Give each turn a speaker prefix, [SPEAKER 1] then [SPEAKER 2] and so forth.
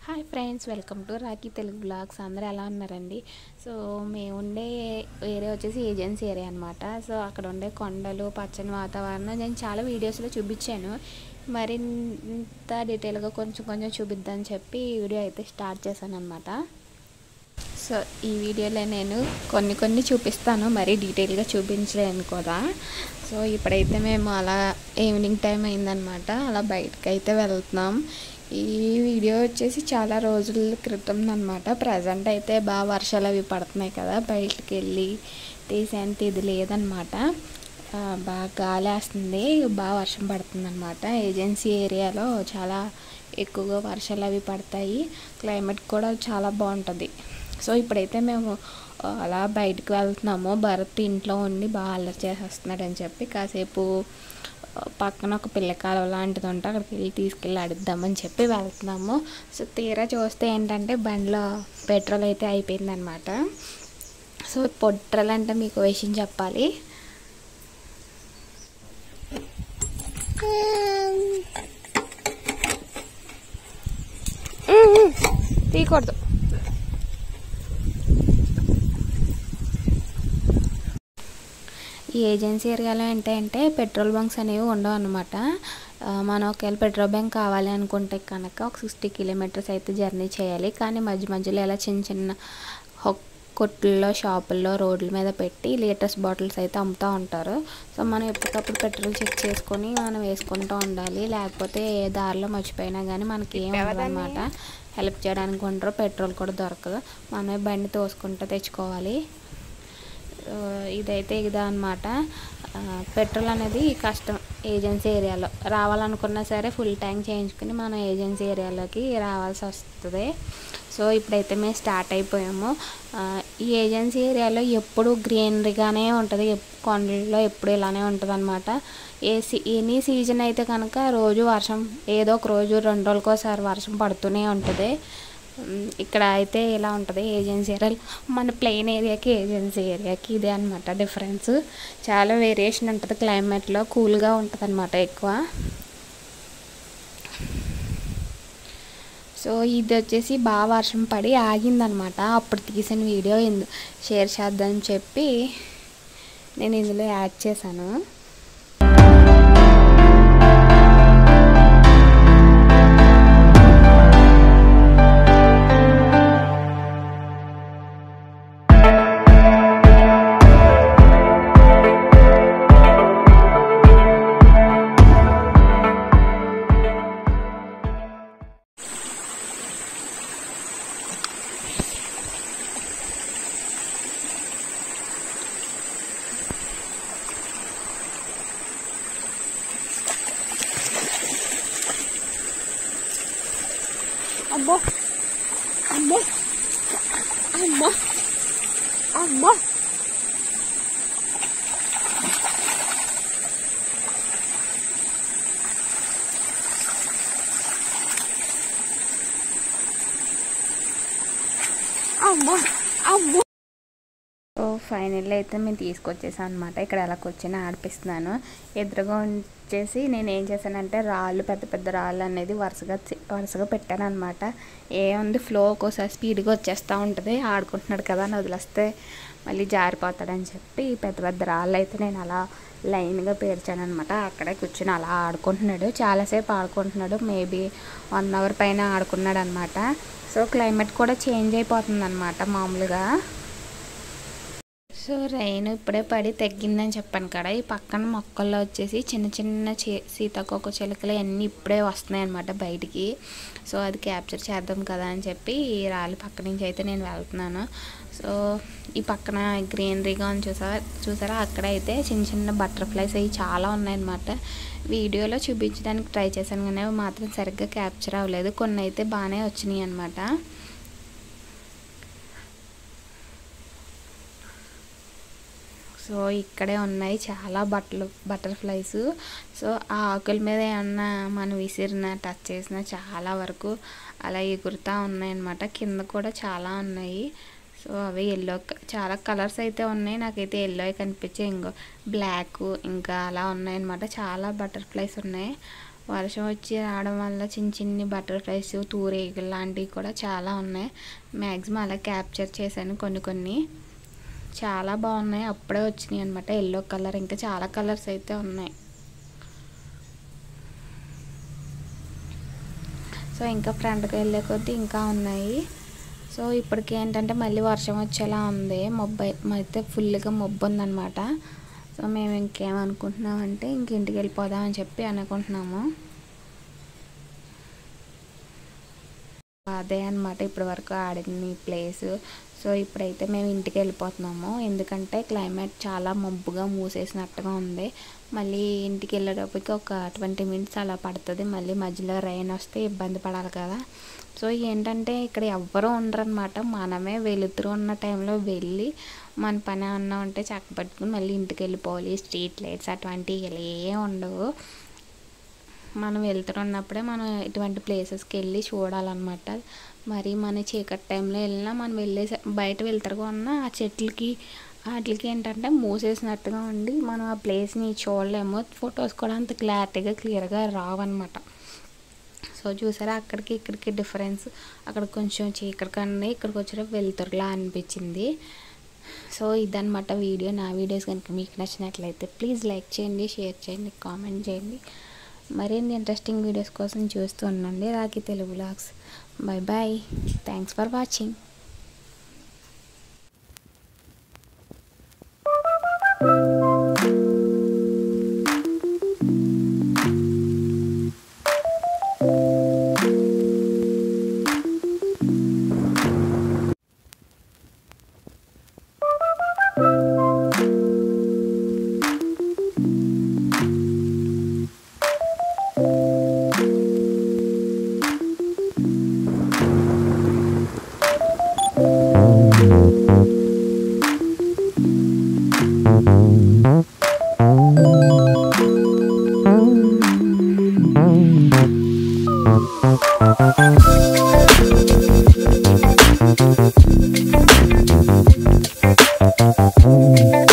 [SPEAKER 1] hi friends welcome to Rocky Telugu blogs అందరూ ఎలా ఉన్నారండి సో మేము ఉండే ఏరియా వచ్చేసి ఏజెన్సీ ఏరియా అనమాట సో అక్కడ ఉండే కొండలు పచ్చని వాతావరణం నేను చాలా వీడియోస్లో చూపించాను మరి ఇంత డీటెయిల్గా కొంచెం కొంచెం చూపిద్దామని చెప్పి ఈ వీడియో అయితే స్టార్ట్ చేశాను అనమాట సో ఈ వీడియోలో నేను కొన్ని కొన్ని చూపిస్తాను మరీ డీటెయిల్గా చూపించలేను కూడా సో ఇప్పుడైతే మేము అలా ఈవినింగ్ టైం అయిందనమాట అలా బయటకు అయితే వెళ్తున్నాం ఈ వీడియో వచ్చేసి చాలా రోజుల క్రితం అనమాట ప్రజెంట్ అయితే బాగా వర్షాలు అవి పడుతున్నాయి కదా బయటకు వెళ్ళి తీసేంత ఇది లేదనమాట ఆ, బాగా గాలి వేస్తుంది బాగా వర్షం పడుతుంది అనమాట ఏజెన్సీ ఏరియాలో చాలా ఎక్కువగా వర్షాలు అవి పడతాయి క్లైమేట్ కూడా చాలా బాగుంటుంది సో ఇప్పుడైతే మేము ఆ, అలా బయటకు వెళ్తున్నాము భరత్ ఇంట్లో ఉండి బాగా అల్లరి చేసేస్తున్నాడు అని చెప్పి కాసేపు ఆ, పక్కన ఒక పిల్ల కాలువ లాంటిది ఉంటే అక్కడికి వెళ్ళి తీసుకెళ్ళి అడుద్దామని చెప్పి వెళ్తున్నాము సో తీరా చూస్తే ఏంటంటే బండిలో పెట్రోల్ అయితే అయిపోయిందనమాట సో పెట్రోల్ అంటే మీకు విషయం చెప్పాలి తీయకూడదు ఈ ఏజెన్సీ ఏరియాలో ఏంటంటే పెట్రోల్ బంక్స్ అనేవి ఉండవు అనమాట మనం ఒకవేళ పెట్రోల్ బంక్ కావాలి అనుకుంటే కనుక ఒక సిక్స్టీ కిలోమీటర్స్ అయితే జర్నీ చేయాలి కానీ మధ్య మధ్యలో ఇలా చిన్న చిన్న హొక్ కొట్టుల్లో షాపుల్లో రోడ్ల మీద పెట్టి లీటర్స్ బాటిల్స్ అయితే అమ్ముతూ ఉంటారు సో మనం ఎప్పటికప్పుడు పెట్రోల్ చెక్ చేసుకొని మనం వేసుకుంటూ ఉండాలి లేకపోతే ఏ దారిలో మర్చిపోయినా కానీ మనకి ఏం అనమాట హెల్ప్ చేయడానికి ఉండరు పెట్రోల్ కూడా దొరకదు మనమే బండి తోసుకుంటూ తెచ్చుకోవాలి ఆ, ఇదైతే ఇదా అనమాట పెట్రోల్ అనేది కష్టం ఏజెన్సీ ఏరియాలో రావాలనుకున్నా సరే ఫుల్ ట్యాంక్ చేయించుకుని మనం ఏజెన్సీ ఏరియాలోకి రావాల్సి వస్తుంది సో ఇప్పుడైతే మేము స్టార్ట్ అయిపోయాము ఆ, ఈ ఏజెన్సీ ఏరియాలో ఎప్పుడు గ్రీనరీగానే ఉంటుంది ఎప్- కొండల్లో ఎప్పుడు ఇలానే ఉంటుంది అనమాట ఏ సీ ఎనీ సీజన్ అయితే కనుక రోజు వర్షం ఏదో ఒక రోజు రెండు రోజులకోసారి వర్షం పడుతూనే ఉంటుంది ఉమ్, ఇక్కడ అయితే ఇలా ఉంటుంది ఏజెన్సీ ఏరియా మన ప్లెయిన్ ఏరియాకి ఏజెన్సీ ఏరియాకి ఇదే అనమాట డిఫరెన్స్ చాలా వేరియేషన్ ఉంటుంది క్లైమేట్లో కూల్గా ఉంటుంది అనమాట ఎక్కువ సో ఇది వచ్చేసి బాగా వర్షం పడి ఆగిందనమాట అప్పుడు తీసిన వీడియో ఇందు షేర్ చేద్దామని చెప్పి నేను ఇందులో యాడ్ చేశాను
[SPEAKER 2] అమ్మో అమ్మో అమ్మో అమ్మో అమ్మో అమ్మో
[SPEAKER 1] సో ఫైనల్ అయితే మేము తీసుకొచ్చేసాం అనమాట ఇక్కడ ఎలా కూర్చొని ఆడిపిస్తున్నాను ఎదురుగా వచ్చేసి నేను ఏం చేశానంటే రాళ్ళు పెద్ద పెద్ద రాళ్ళు అనేది వరుసగా చి- వరుసగా పెట్టాను అనమాట ఏముంది ఫ్లో ఒక్కోసారి స్పీడ్గా వచ్చేస్తూ ఉంటుంది ఆడుకుంటున్నాడు కదా అని వదిలేస్తే మళ్ళీ జారిపోతాడని చెప్పి పెద్ద పెద్ద రాళ్ళు అయితే నేను అలా లైన్గా పేర్చాను అనమాట అక్కడే కూర్చొని అలా ఆడుకుంటున్నాడు చాలాసేపు ఆడుకుంటున్నాడు మేబీ వన్ అవర్ పైన ఆడుకున్నాడు అనమాట సో క్లైమేట్ కూడా చేంజ్ అయిపోతుంది అనమాట మామూలుగా సో రైన్ ఇప్పుడే పడి తగ్గిందని చెప్పాను కదా ఈ పక్కన మొక్కల్లో వచ్చేసి చిన్న చిన్న చే సీతాకోక చిలుకలు అన్నీ ఇప్పుడే వస్తున్నాయి అనమాట బయటికి సో అది క్యాప్చర్ చేద్దాం కదా అని చెప్పి ఈ రాళ్ళ పక్క నుంచి అయితే నేను వెళ్తున్నాను సో ఈ పక్కన గ్రీనరీగా ఉంది చూసారా చూసారా అక్కడ అయితే చిన్న చిన్న బటర్ఫ్లైస్ అవి చాలా ఉన్నాయన్నమాట వీడియోలో చూపించడానికి ట్రై చేశాను కానీ అవి మాత్రం సరిగ్గా క్యాప్చర్ అవ్వలేదు కొన్ని అయితే బాగానే వచ్చినాయి అనమాట సో ఇక్కడే ఉన్నాయి చాలా బట్టలు బటర్ఫ్లైస్ సో ఆ ఆకుల మీద ఏమన్నా మనం విసిరిన టచ్ చేసిన చాలా వరకు అలా ఎగురుతూ ఉన్నాయన్నమాట కింద కూడా చాలా ఉన్నాయి సో అవి ఎల్లో చాలా కలర్స్ అయితే ఉన్నాయి నాకైతే ఎల్లో కనిపించే ఇంకో బ్లాక్ ఇంకా అలా ఉన్నాయన్నమాట చాలా బటర్ఫ్లైస్ ఉన్నాయి వర్షం వచ్చి రావడం వల్ల చిన్న చిన్ని బటర్ఫ్లైస్ తూరేగులు లాంటివి కూడా చాలా ఉన్నాయి మ్యాక్సిమం అలా క్యాప్చర్ చేశాను కొన్ని కొన్ని చాలా బాగున్నాయి అప్పుడే వచ్చినాయి అనమాట ఎల్లో కలర్ ఇంకా చాలా కలర్స్ అయితే ఉన్నాయి సో ఇంకా ఫ్రంట్కి వెళ్ళే కొద్దీ ఇంకా ఉన్నాయి సో ఇప్పటికి ఏంటంటే మళ్ళీ వర్షం వచ్చేలా ఉంది మబ్బు అయితే ఫుల్గా మబ్బు ఉందన్నమాట సో మేము ఇంకేమనుకుంటున్నామంటే ఇంక ఇంటికి వెళ్ళిపోదాం అని చెప్పి అనుకుంటున్నాము అదే అనమాట ఇప్పటి వరకు ఆడింది ప్లేస్ సో ఇప్పుడైతే మేము ఇంటికి వెళ్ళిపోతున్నాము ఎందుకంటే క్లైమేట్ చాలా మబ్బుగా మూసేసినట్టుగా ఉంది మళ్ళీ ఇంటికి వెళ్ళేటప్పటికి ఒక ట్వంటీ మినిట్స్ అలా పడుతుంది మళ్ళీ మధ్యలో రైన్ వస్తే ఇబ్బంది పడాలి కదా సో ఏంటంటే ఇక్కడ ఎవ్వరూ ఉండరనమాట మనమే వెలుతురు ఉన్న టైంలో వెళ్ళి మన పని అన్నా ఉంటే చక్కబెట్టుకుని మళ్ళీ ఇంటికి వెళ్ళిపోవాలి స్ట్రీట్ లైట్స్ అటువంటివి ఏ ఉండవు మనం వెళ్తున్నప్పుడే మనం ఇటువంటి ప్లేసెస్కి వెళ్ళి చూడాలన్నమాట మరి మన చీకటి టైంలో వెళ్ళినా మనం వెళ్ళే బయట వెళ్తారుగా ఉన్న ఆ చెట్లకి వాటికి ఏంటంటే మూసేసినట్టుగా ఉండి మనం ఆ ప్లేస్ని చూడలేము ఫొటోస్ కూడా అంత క్లారిటీగా క్లియర్గా రావన్నమాట సో చూసారా అక్కడికి ఇక్కడికి డిఫరెన్స్ అక్కడ కొంచెం చీకటి కండి ఇక్కడికి వచ్చేటప్పుడు వెళ్తురులా అనిపించింది సో ఇదనమాట వీడియో నా వీడియోస్ కనుక మీకు నచ్చినట్లయితే ప్లీజ్ లైక్ చేయండి షేర్ చేయండి కామెంట్ చేయండి మరిన్ని ఇంట్రెస్టింగ్ వీడియోస్ కోసం చూస్తూ ఉండండి Rocky Telugu blogs bye bye thanks for watching
[SPEAKER 2] Thank